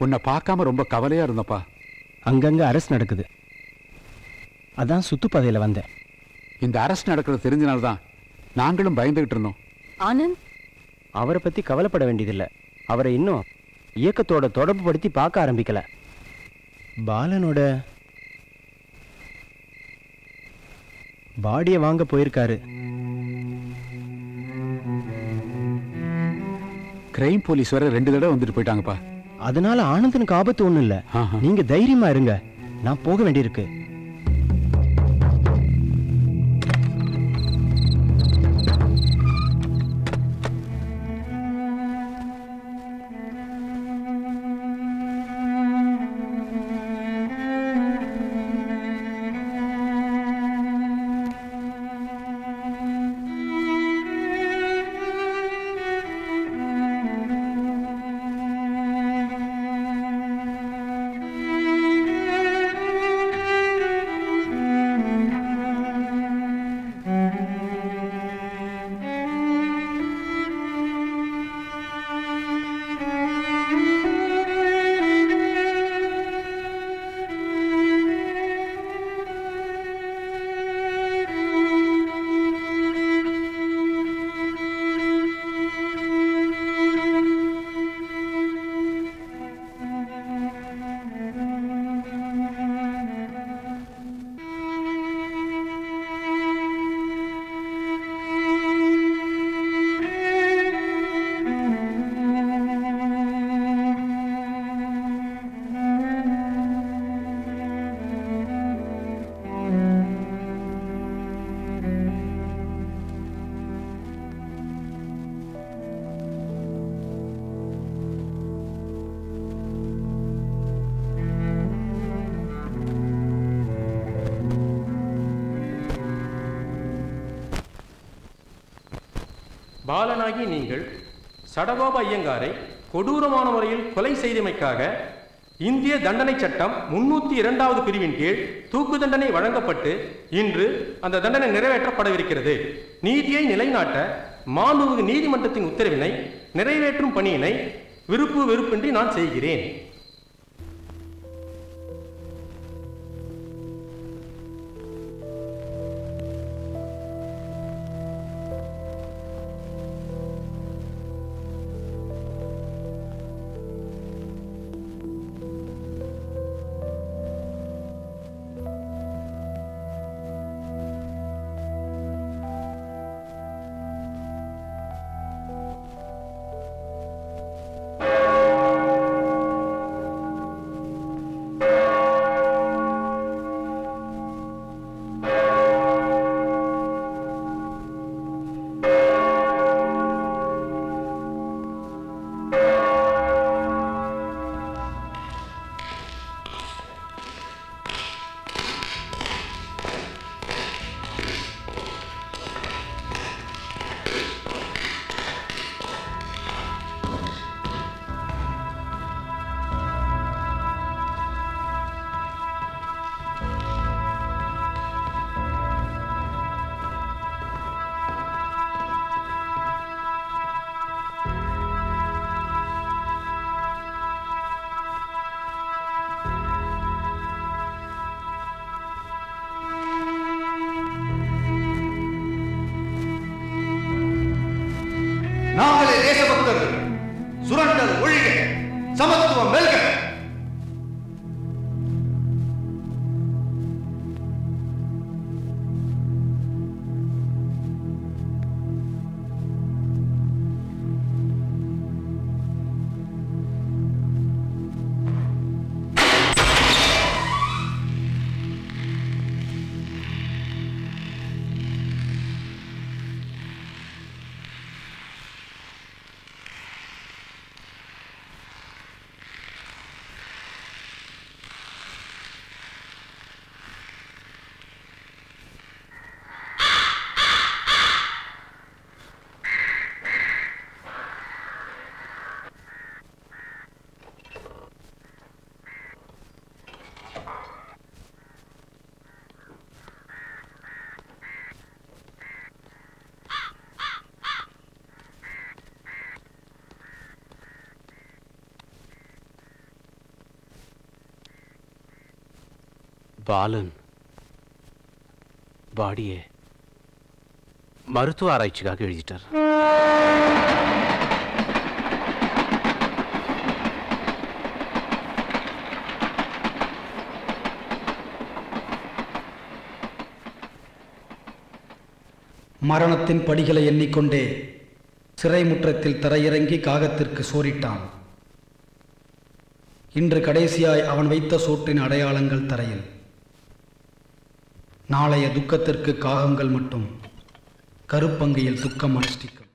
உன்னை பார்க்காம ரொம்ப கவலையா இருந்தப்பா அங்கங்க அரசு நடக்குது அதான் சுத்துப்பாதையில வந்தேன் இந்த அரசு நடக்கிறது தெரிஞ்சனால்தான் நாங்களும் பயந்துகிட்டு இருந்தோம் ஆனந்த் அவரை பத்தி கவலைப்பட வேண்டியதில்லை அவரை இன்னும் இயக்கத்தோட தொடர்பு படுத்தி பார்க்க ஆரம்பிக்கல பாலனோட பாடியை வாங்க போயிருக்காரு கிரைம் போலீஸ் வேற ரெண்டு தடவை வந்துட்டு போயிட்டாங்கப்பா அதனால ஆனந்தனுக்கு ஆபத்து ஒண்ணும் இல்ல ஆஹா. நீங்க தைரியமா இருங்க நான் போக வேண்டியிருக்கு பாலனாகி நீங்கள் சடகோப ஐயங்காரை கொடூரமான முறையில் கொலை செய்தமைக்காக இந்திய தண்டனை சட்டம் முன்னூத்தி இரண்டாவது பிரிவின் கீழ் தூக்கு தண்டனை வழங்கப்பட்டு இன்று அந்த தண்டனை நிறைவேற்றப்படவிருக்கிறது நீதியை நிலைநாட்ட மாண்புமிகு நீதிமன்றத்தின் உத்தரவினை நிறைவேற்றும் பணியினை விருப்பு வெறுப்பின்றி நான் செய்கிறேன் நாங்களே தேசபக்தர்கள் சுரண்டல் ஒழிக சமத்துவம் வெல்க பாலன் பாடியே மருத்துவ ஆராய்ச்சிக்காக எழுதிட்டார் மரணத்தின் படிகளை எண்ணிக்கொண்டே சிறைமுற்றத்தில் தரையிறங்கி காகத்திற்கு சோறிட்டான் இன்று கடைசியாய் அவன் வைத்த சோற்றின் அடையாளங்கள் தரையில் நாளைய துக்கத்திற்கு காகங்கள் மட்டும் கருப்பங்கியில் துக்கம் அனுஷ்டிக்கும்